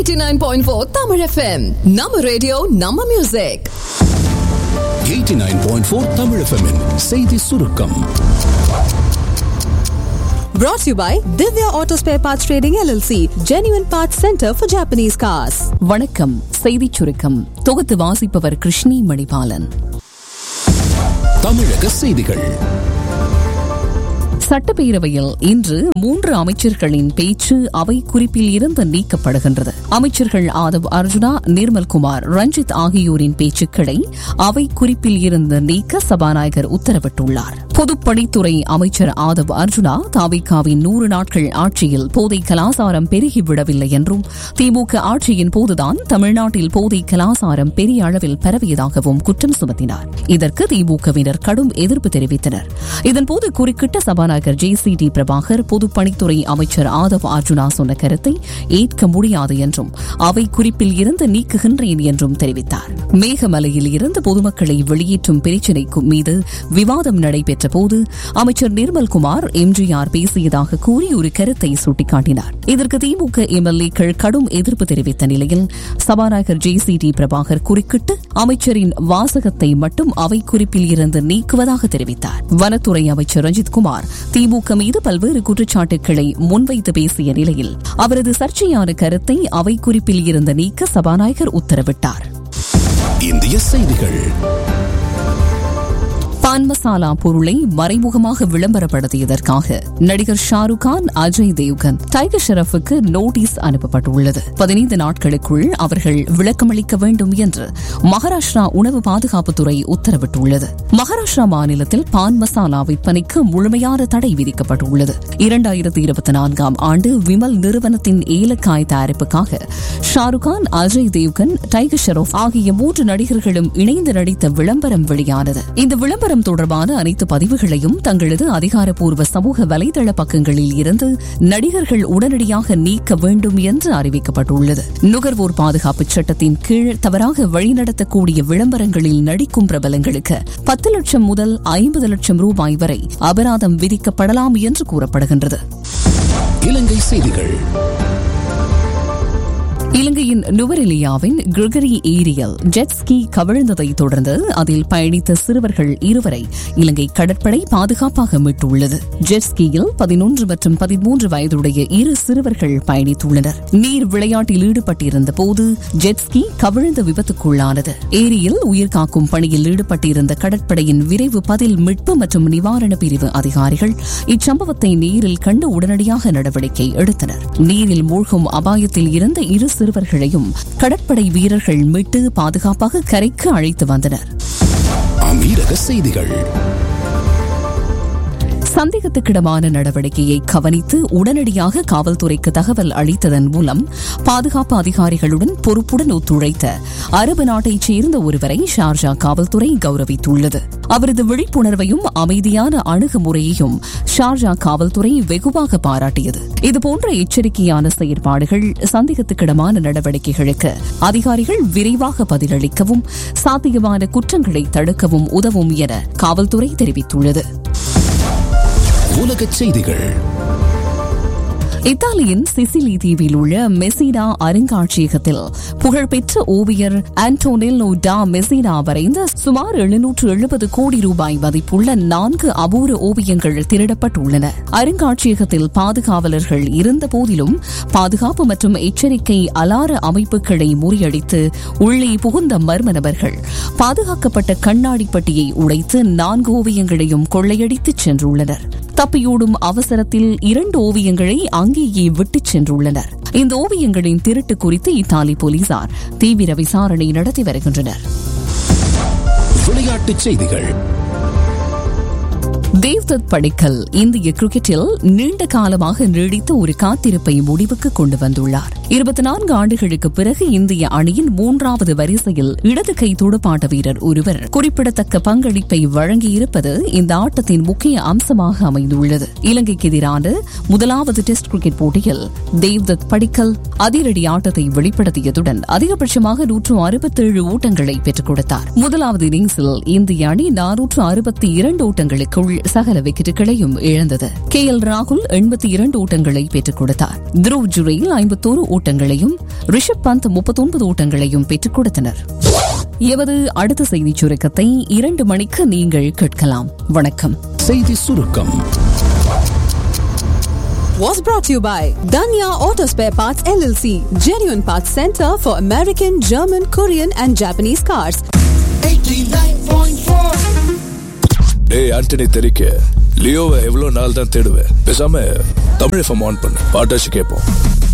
89.4 Tamil FM. நம்ம radio நம்ம music 89.4 Tamil FM -இன் செய்தி சுருக்கம் brought to you by Divya Auto Spare Parts Trading LLC, Genuine Parts Center for Japanese cars. வணக்கம் செய்திச் சுருக்கம் தொகுத்து வாசிப்பவர் கிருஷ்ணி மணிபாலன் தமிழக செய்திகள் சட்டப்பேரவையில் இன்று மூன்று அமைச்சர்களின் பேச்சு அவை குறிப்பில் இருந்து நீக்கப்படுகின்றது அமைச்சர்கள் ஆதவ் அர்ஜுனா நிர்மல்குமார் ரஞ்சித் ஆகியோரின் பேச்சுக்களை அவை குறிப்பில் இருந்து நீக்க சபாநாயகர் உத்தரவிட்டுள்ளார் பொதுப்பணித்துறை அமைச்சர் ஆதவ் அர்ஜுனா தாவிகாவின் நூறு நாட்கள் ஆட்சியில் போதை கலாசாரம் பெருகிவிடவில்லை என்றும் திமுக ஆட்சியின் போதுதான் தமிழ்நாட்டில் போதை கலாசாரம் பெரிய அளவில் பரவியதாகவும் குற்றம் சுமத்தினார் இதற்கு திமுகவினர் கடும் எதிர்ப்பு தெரிவித்தனர் இதன்போது குறுக்கிட்ட சபாநாயகர் ஜே சி டி பிரபாகர் பொதுப்பணித்துறை அமைச்சர் ஆதவ் அர்ஜுனா சொன்ன கருத்தை ஏற்க முடியாது என்றும் அவை குறிப்பில் இருந்து நீக்குகின்றேன் என்றும் தெரிவித்தார் மேகமலையில் இருந்து பொதுமக்களை வெளியேற்றும் பிரச்சினைக்கு மீது விவாதம் நடைபெற்ற போது அமைச்சர் நிர்மல்குமார் எம்ஜிஆர் பேசியதாக கூறி ஒரு கருத்தை சுட்டிக்காட்டினார் இதற்கு திமுக எம்எல்ஏக்கள் கடும் எதிர்ப்பு தெரிவித்த நிலையில் சபாநாயகர் ஜே சி டி பிரபாகர் குறுக்கிட்டு அமைச்சரின் வாசகத்தை மட்டும் அவை குறிப்பில் இருந்து நீக்குவதாக தெரிவித்தார் வனத்துறை அமைச்சர் ரஞ்சித் குமார் திமுக மீது பல்வேறு குற்றச்சாட்டுகளை முன்வைத்து பேசிய நிலையில் அவரது சர்ச்சையான கருத்தை அவை குறிப்பில் இருந்து நீக்க சபாநாயகர் உத்தரவிட்டார் இந்திய செய்திகள் பான் மசாலா பொருளை மறைமுகமாக விளம்பரப்படுத்தியதற்காக நடிகர் ஷாருக் கான் அஜய் தேவ்கன் டைகர் ஷெரஃபுக்கு நோட்டீஸ் அனுப்பப்பட்டுள்ளது பதினைந்து நாட்களுக்குள் அவர்கள் விளக்கமளிக்க வேண்டும் என்று மகாராஷ்டிரா உணவு பாதுகாப்புத்துறை உத்தரவிட்டுள்ளது மகாராஷ்டிரா மாநிலத்தில் பான் மசாலா விற்பனைக்கு முழுமையான தடை விதிக்கப்பட்டுள்ளது இரண்டாயிரத்தி இருபத்தி நான்காம் ஆண்டு விமல் நிறுவனத்தின் ஏலக்காய் தயாரிப்புக்காக ஷாருக் கான் அஜய் தேவ்கன் டைகர் ஷெரோஃப் ஆகிய மூன்று நடிகர்களும் இணைந்து நடித்த விளம்பரம் வெளியானது இந்த விளம்பரம் விளம்பரம் தொடர்பான அனைத்து பதிவுகளையும் தங்களது அதிகாரப்பூர்வ சமூக வலைதள பக்கங்களில் இருந்து நடிகர்கள் உடனடியாக நீக்க வேண்டும் என்று அறிவிக்கப்பட்டுள்ளது நுகர்வோர் பாதுகாப்பு சட்டத்தின் கீழ் தவறாக வழிநடத்தக்கூடிய விளம்பரங்களில் நடிக்கும் பிரபலங்களுக்கு பத்து லட்சம் முதல் ஐம்பது லட்சம் ரூபாய் வரை அபராதம் விதிக்கப்படலாம் என்று கூறப்படுகின்றது இலங்கை செய்திகள் இலங்கையின் நுவரெலியாவின் கிரிகரி ஏரியல் ஜெட்ஸ்கி கவிழ்ந்ததை தொடர்ந்து அதில் பயணித்த சிறுவர்கள் இருவரை இலங்கை கடற்படை பாதுகாப்பாக மீட்டுள்ளது ஜெட்ஸ்கியில் பதினொன்று மற்றும் பதிமூன்று வயதுடைய இரு சிறுவர்கள் பயணித்துள்ளனர் நீர் விளையாட்டில் ஈடுபட்டிருந்த போது ஜெட்ஸ்கி கவிழ்ந்த விபத்துக்குள்ளானது ஏரியில் உயிர்காக்கும் பணியில் ஈடுபட்டிருந்த கடற்படையின் விரைவு பதில் மீட்பு மற்றும் நிவாரண பிரிவு அதிகாரிகள் இச்சம்பவத்தை நீரில் கண்டு உடனடியாக நடவடிக்கை எடுத்தனர் நீரில் மூழ்கும் அபாயத்தில் இருந்த இரு சிறுவர்களையும் கடற்படை வீரர்கள் மீட்டு பாதுகாப்பாக கரைக்கு அழைத்து வந்தனர் அமீரக செய்திகள் சந்தேகத்துக்கிடமான நடவடிக்கையை கவனித்து உடனடியாக காவல்துறைக்கு தகவல் அளித்ததன் மூலம் பாதுகாப்பு அதிகாரிகளுடன் பொறுப்புடன் ஒத்துழைத்த அரபு நாட்டைச் சேர்ந்த ஒருவரை ஷார்ஜா காவல்துறை கௌரவித்துள்ளது அவரது விழிப்புணர்வையும் அமைதியான அணுகுமுறையையும் ஷார்ஜா காவல்துறை வெகுவாக பாராட்டியது இதுபோன்ற எச்சரிக்கையான செயற்பாடுகள் சந்தேகத்துக்கிடமான நடவடிக்கைகளுக்கு அதிகாரிகள் விரைவாக பதிலளிக்கவும் சாத்தியமான குற்றங்களை தடுக்கவும் உதவும் என காவல்துறை தெரிவித்துள்ளது உலகச் செய்திகள் இத்தாலியின் சிசிலி தீவில் உள்ள மெசினா அருங்காட்சியகத்தில் புகழ்பெற்ற ஓவியர் ஆண்டோனெல்லோ டா மெசினா வரைந்த சுமார் எழுநூற்று எழுபது கோடி ரூபாய் மதிப்புள்ள நான்கு அபூர ஓவியங்கள் திருடப்பட்டுள்ளன அருங்காட்சியகத்தில் பாதுகாவலர்கள் இருந்த போதிலும் பாதுகாப்பு மற்றும் எச்சரிக்கை அலார அமைப்புகளை முறியடித்து உள்ளே புகுந்த மர்ம நபர்கள் பாதுகாக்கப்பட்ட கண்ணாடி பட்டியை உடைத்து நான்கு ஓவியங்களையும் கொள்ளையடித்துச் சென்றுள்ளனர் தப்பியோடும் அவசரத்தில் இரண்டு ஓவியங்களை அங்கேயே விட்டுச் சென்றுள்ளனர் இந்த ஓவியங்களின் திருட்டு குறித்து இத்தாலி போலீசார் தீவிர விசாரணை நடத்தி வருகின்றனர் விளையாட்டுச் செய்திகள் தேவ்தத் படிக்கல் இந்திய கிரிக்கெட்டில் நீண்ட காலமாக நீடித்த ஒரு காத்திருப்பை முடிவுக்கு கொண்டு வந்துள்ளார் இருபத்தி நான்கு ஆண்டுகளுக்கு பிறகு இந்திய அணியின் மூன்றாவது வரிசையில் இடது கை துடுப்பாட்ட வீரர் ஒருவர் குறிப்பிடத்தக்க பங்களிப்பை வழங்கியிருப்பது இந்த ஆட்டத்தின் முக்கிய அம்சமாக அமைந்துள்ளது இலங்கைக்கு எதிரான முதலாவது டெஸ்ட் கிரிக்கெட் போட்டியில் தேவ்தத் படிக்கல் அதிரடி ஆட்டத்தை வெளிப்படுத்தியதுடன் அதிகபட்சமாக நூற்று அறுபத்தேழு ஓட்டங்களை பெற்றுக் கொடுத்தார் முதலாவது இன்னிங்ஸில் இந்திய அணி நானூற்று அறுபத்தி இரண்டு ஓட்டங்களுக்குள் சகல விக்கெட்டுகளையும் இழந்தது கே எல் ராகுல் எண்பத்தி இரண்டு ஓட்டங்களை பெற்றுக் கொடுத்தார் துருவ் ஜுரேல் ஐம்பத்தோரு ஓட்டங்களையும் ரிஷப் பந்த் முப்பத்தொன்பது ஓட்டங்களையும் பெற்றுக் கொடுத்தனர் எமது அடுத்த செய்திச் சுருக்கத்தை இரண்டு மணிக்கு நீங்கள் கேட்கலாம் வணக்கம் செய்தி சுருக்கம் Was brought to you by Danya Auto Spare Parts LLC, genuine parts center for American, German, Korean, and Japanese cars. டேய் ஆண்டனி தெரிக்க லியோவை எவ்வளவு நாள் தான் தேடுவேன் பேசாம தமிழ் எஃப்எம் ஆன் பண்ணு பாட்டாச்சு கேட்போம்